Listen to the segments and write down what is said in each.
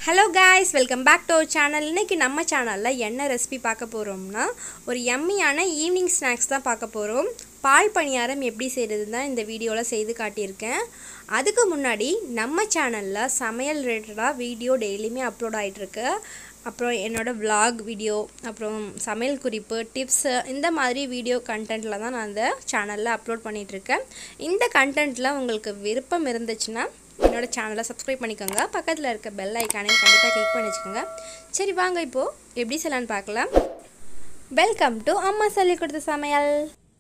hello guys welcome back to our channel இன்றைக்கி நம்ம சேனலில் என்ன ரெசிபி பார்க்க போகிறோம்னா ஒரு எம்மியான ஈவினிங் ஸ்நாக்ஸ் தான் பார்க்க போகிறோம் பால் பணியாரம் எப்படி செய்கிறது தான் இந்த வீடியோவில் செய்து காட்டியிருக்கேன் அதுக்கு முன்னாடி நம்ம சேனலில் சமையல் ரிலேட்டடாக வீடியோ டெய்லியுமே அப்லோட் ஆகிட்டுருக்கு அப்புறம் என்னோடய vlog வீடியோ அப்புறம் சமையல் குறிப்பு டிப்ஸு இந்த மாதிரி வீடியோ கண்டென்ட்டில் தான் நான் அந்த சேனலில் அப்லோட் பண்ணிகிட்ருக்கேன் இந்த கண்டென்ட்டில் உங்களுக்கு விருப்பம் இருந்துச்சுன்னா என்னோட சேனலை சப்ஸ்கிரைப் பண்ணிக்கோங்க பக்கத்தில் இருக்க பெல் ஐக்கானையும் கண்டிப்பாக கிளிக் பண்ணி வச்சுக்கோங்க சரி வாங்க இப்போது எப்படி செய்யலான்னு பார்க்கலாம் வெல்கம் டு அம்மா சொல்லி கொடுத்த சமையல்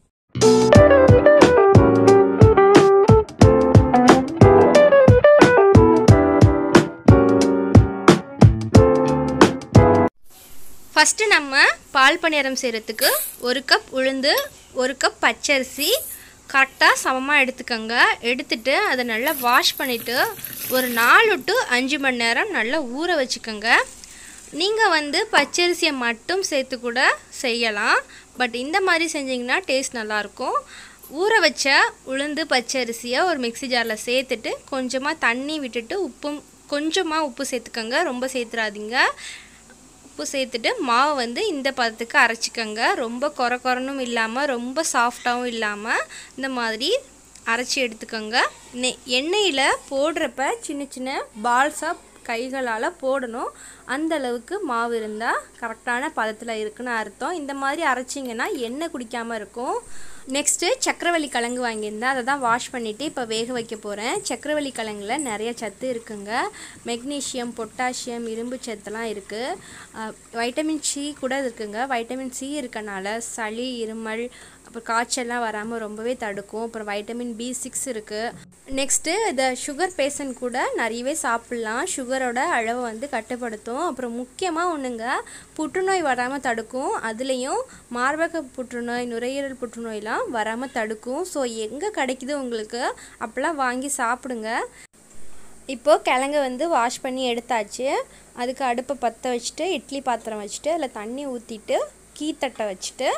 ஃபஸ்ட்டு நம்ம பால் பணியாரம் செய்கிறதுக்கு ஒரு கப் உளுந்து ஒரு கப் பச்சரிசி கரெக்டாக சமமாக எடுத்துக்கோங்க எடுத்துட்டு அதை நல்லா வாஷ் பண்ணிவிட்டு ஒரு நாலு டு அஞ்சு மணி நேரம் நல்லா ஊற வச்சுக்கோங்க நீங்கள் வந்து பச்சரிசியை மட்டும் சேர்த்து கூட செய்யலாம் பட் இந்த மாதிரி செஞ்சிங்கன்னா டேஸ்ட் நல்லாயிருக்கும் ஊற வச்ச உளுந்து பச்சரிசியை ஒரு மிக்ஸி ஜாரில் சேர்த்துட்டு கொஞ்சமாக தண்ணி விட்டுட்டு உப்பும் கொஞ்சமாக உப்பு சேர்த்துக்கோங்க ரொம்ப சேர்த்துறாதீங்க உப்பு சேர்த்துட்டு மாவை வந்து இந்த பதத்துக்கு அரைச்சிக்கோங்க ரொம்ப கொர கொரனும் இல்லாமல் ரொம்ப சாஃப்டாகவும் இல்லாமல் இந்த மாதிரி அரைச்சி எடுத்துக்கோங்க நெ எண்ணெயில் போடுறப்ப சின்ன சின்ன பால்ஸாக கைகளால் போடணும் அந்த அளவுக்கு மாவு இருந்தால் கரெக்டான பதத்தில் இருக்குன்னு அர்த்தம் இந்த மாதிரி அரைச்சிங்கன்னா எண்ணெய் குடிக்காமல் இருக்கும் நெக்ஸ்ட்டு சக்கரவள்ளி கிழங்கு வாங்கியிருந்தேன் அதை தான் வாஷ் பண்ணிவிட்டு இப்போ வேக வைக்க போகிறேன் சக்கரவள்ளி கிழங்குல நிறைய சத்து இருக்குங்க மெக்னீஷியம் பொட்டாசியம் இரும்பு சத்துலாம் இருக்குது வைட்டமின் சி கூட இருக்குங்க வைட்டமின் சி இருக்கனால சளி இருமல் அப்புறம் காய்ச்சல்லாம் வராமல் ரொம்பவே தடுக்கும் அப்புறம் வைட்டமின் பி சிக்ஸ் இருக்குது நெக்ஸ்ட்டு இந்த சுகர் பேஷண்ட் கூட நிறையவே சாப்பிட்லாம் சுகரோட அளவை வந்து கட்டுப்படுத்தும் அப்புறம் முக்கியமாக ஒன்றுங்க புற்றுநோய் வராமல் தடுக்கும் அதுலேயும் மார்பக புற்றுநோய் நுரையீரல் புற்றுநோயெலாம் வராமல் தடுக்கும் ஸோ எங்கே கிடைக்குது உங்களுக்கு அப்போல்லாம் வாங்கி சாப்பிடுங்க இப்போது கிழங்க வந்து வாஷ் பண்ணி எடுத்தாச்சு அதுக்கு அடுப்பை பற்ற வச்சுட்டு இட்லி பாத்திரம் வச்சுட்டு அதில் தண்ணி ஊற்றிட்டு கீத்தட்டை வச்சுட்டு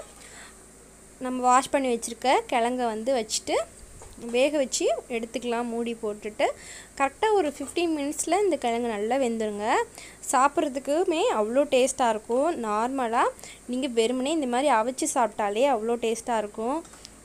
நம்ம வாஷ் பண்ணி வச்சுருக்க கிழங்க வந்து வச்சுட்டு வேக வச்சு எடுத்துக்கலாம் மூடி போட்டுட்டு கரெக்டாக ஒரு ஃபிஃப்டீன் மினிட்ஸில் இந்த கிழங்கு நல்லா வெந்துருங்க சாப்பிட்றதுக்குமே அவ்வளோ டேஸ்ட்டாக இருக்கும் நார்மலாக நீங்கள் வெறுமனே இந்த மாதிரி அவிச்சு சாப்பிட்டாலே அவ்வளோ டேஸ்ட்டாக இருக்கும்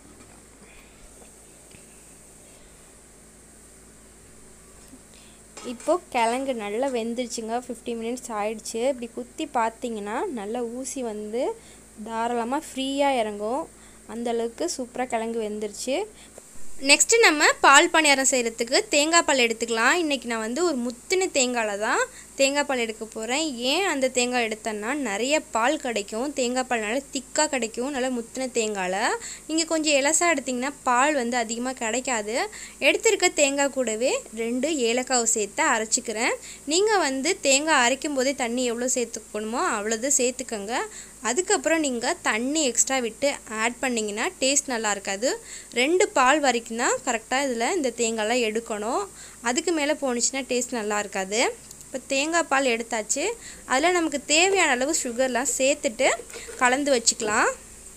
இப்போது கிழங்கு நல்லா வெந்துருச்சுங்க ஃபிஃப்டி மினிட்ஸ் ஆயிடுச்சு இப்படி குத்தி பார்த்தீங்கன்னா நல்லா ஊசி வந்து தாராளமாக ஃப்ரீயாக இறங்கும் அந்தளவுக்கு சூப்பராக கிழங்கு வெந்துருச்சு நெக்ஸ்ட்டு நம்ம பால் பணியாரம் செய்கிறதுக்கு தேங்காய் பால் எடுத்துக்கலாம் இன்றைக்கி நான் வந்து ஒரு முத்தின தேங்காயில் தான் தேங்காய் பால் எடுக்க போகிறேன் ஏன் அந்த தேங்காய் எடுத்தேன்னா நிறைய பால் கிடைக்கும் தேங்காய் பால் நல்லா திக்காக கிடைக்கும் நல்லா முத்தின தேங்காயில் நீங்கள் கொஞ்சம் இலசாக எடுத்திங்கன்னா பால் வந்து அதிகமாக கிடைக்காது எடுத்திருக்க தேங்காய் கூடவே ரெண்டு ஏலக்காவை சேர்த்து அரைச்சிக்கிறேன் நீங்கள் வந்து தேங்காய் அரைக்கும் போதே தண்ணி எவ்வளோ சேர்த்துக்கணுமோ அவ்வளோது சேர்த்துக்கோங்க அதுக்கப்புறம் நீங்கள் தண்ணி எக்ஸ்ட்ரா விட்டு ஆட் பண்ணிங்கன்னா டேஸ்ட் நல்லா இருக்காது ரெண்டு பால் வரைக்கும் தான் கரெக்டாக இதில் இந்த தேங்காய்லாம் எடுக்கணும் அதுக்கு மேலே போணுச்சுன்னா டேஸ்ட் நல்லா இருக்காது இப்போ தேங்காய் பால் எடுத்தாச்சு அதில் நமக்கு தேவையான அளவு சுகர்லாம் சேர்த்துட்டு கலந்து வச்சுக்கலாம்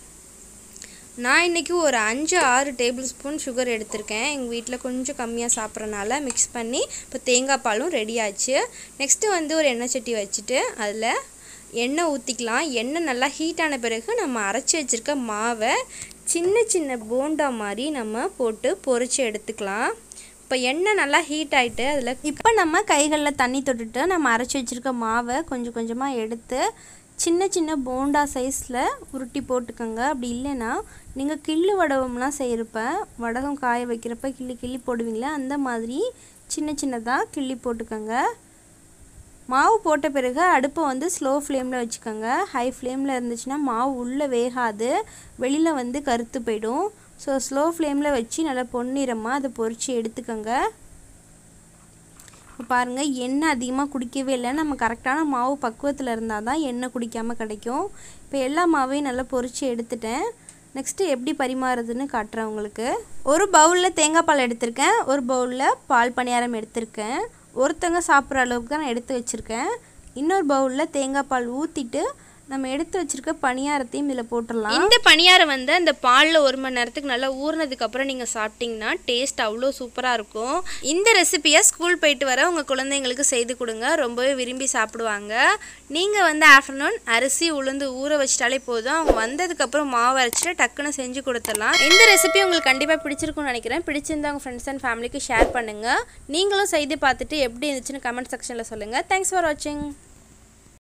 நான் இன்றைக்கி ஒரு அஞ்சு ஆறு டேபிள் ஸ்பூன் சுகர் எடுத்திருக்கேன் எங்கள் வீட்டில் கொஞ்சம் கம்மியாக சாப்பிட்றனால மிக்ஸ் பண்ணி இப்போ தேங்காய் பாலும் ரெடி ஆச்சு நெக்ஸ்ட்டு வந்து ஒரு எண்ணெய் சட்டி வச்சுட்டு அதில் எண்ணெய் ஊற்றிக்கலாம் எண்ணெய் நல்லா ஹீட் ஆன பிறகு நம்ம அரைச்சி வச்சுருக்க மாவை சின்ன சின்ன போண்டா மாதிரி நம்ம போட்டு பொரித்து எடுத்துக்கலாம் இப்போ எண்ணெய் நல்லா ஹீட் ஆகிட்டு அதில் இப்போ நம்ம கைகளில் தண்ணி தொட்டுட்டு நம்ம அரைச்சி வச்சுருக்க மாவை கொஞ்சம் கொஞ்சமாக எடுத்து சின்ன சின்ன போண்டா சைஸில் உருட்டி போட்டுக்கோங்க அப்படி இல்லைன்னா நீங்கள் கிள்ளு வடகம்லாம் செய்கிறப்ப வடகம் காய வைக்கிறப்ப கிள்ளி கிள்ளி போடுவீங்களே அந்த மாதிரி சின்ன சின்னதாக கிள்ளி போட்டுக்கோங்க மாவு போட்ட பிறகு அடுப்பை வந்து ஸ்லோ ஃப்ளேமில் வச்சுக்கோங்க ஹை ஃப்ளேமில் இருந்துச்சுன்னா மாவு உள்ளே வேகாது வெளியில் வந்து கருத்து போயிடும் ஸோ ஸ்லோ ஃப்ளேமில் வச்சு நல்லா பொன்னிறமாக அதை பொரித்து எடுத்துக்கோங்க இப்போ பாருங்கள் எண்ணெய் அதிகமாக குடிக்கவே இல்லை நம்ம கரெக்டான மாவு பக்குவத்தில் இருந்தால் தான் எண்ணெய் குடிக்காமல் கிடைக்கும் இப்போ எல்லா மாவையும் நல்லா பொரித்து எடுத்துட்டேன் நெக்ஸ்ட்டு எப்படி பரிமாறுறதுன்னு காட்டுறேன் உங்களுக்கு ஒரு பவுலில் தேங்காய் பால் எடுத்திருக்கேன் ஒரு பவுலில் பால் பணியாரம் எடுத்திருக்கேன் ஒருத்தங்க சாப்பிட்ற அளவுக்கு தான் நான் எடுத்து வச்சுருக்கேன் இன்னொரு பவுலில் தேங்காய் பால் ஊற்றிட்டு நம்ம எடுத்து வச்சிருக்க பணியாரத்தையும் இதில் போட்டுடலாம் இந்த பணியாரம் வந்து அந்த பாலில் ஒரு மணி நேரத்துக்கு நல்லா ஊறினதுக்கு அப்புறம் நீங்கள் சாப்பிட்டீங்கன்னா டேஸ்ட் அவ்வளோ சூப்பராக இருக்கும் இந்த ரெசிபியை ஸ்கூல் போயிட்டு வர உங்கள் குழந்தைங்களுக்கு செய்து கொடுங்க ரொம்பவே விரும்பி சாப்பிடுவாங்க நீங்கள் வந்து ஆஃப்டர்நூன் அரிசி உளுந்து ஊற வச்சிட்டாலே போதும் அவங்க வந்ததுக்கப்புறம் மாவு அரைச்சிட்டு டக்குன்னு செஞ்சு கொடுத்துடலாம் இந்த ரெசிபி உங்களுக்கு கண்டிப்பாக பிடிச்சிருக்கும்னு நினைக்கிறேன் பிடிச்சிருந்தா உங்கள் ஃப்ரெண்ட்ஸ் அண்ட் ஃபேமிலிக்கு ஷேர் பண்ணுங்கள் நீங்களும் செய்து பார்த்துட்டு எப்படி இருந்துச்சுன்னு கமெண்ட் செக்ஷனில் சொல்லுங்கள் தேங்க்ஸ் ஃபார் வாட்சிங்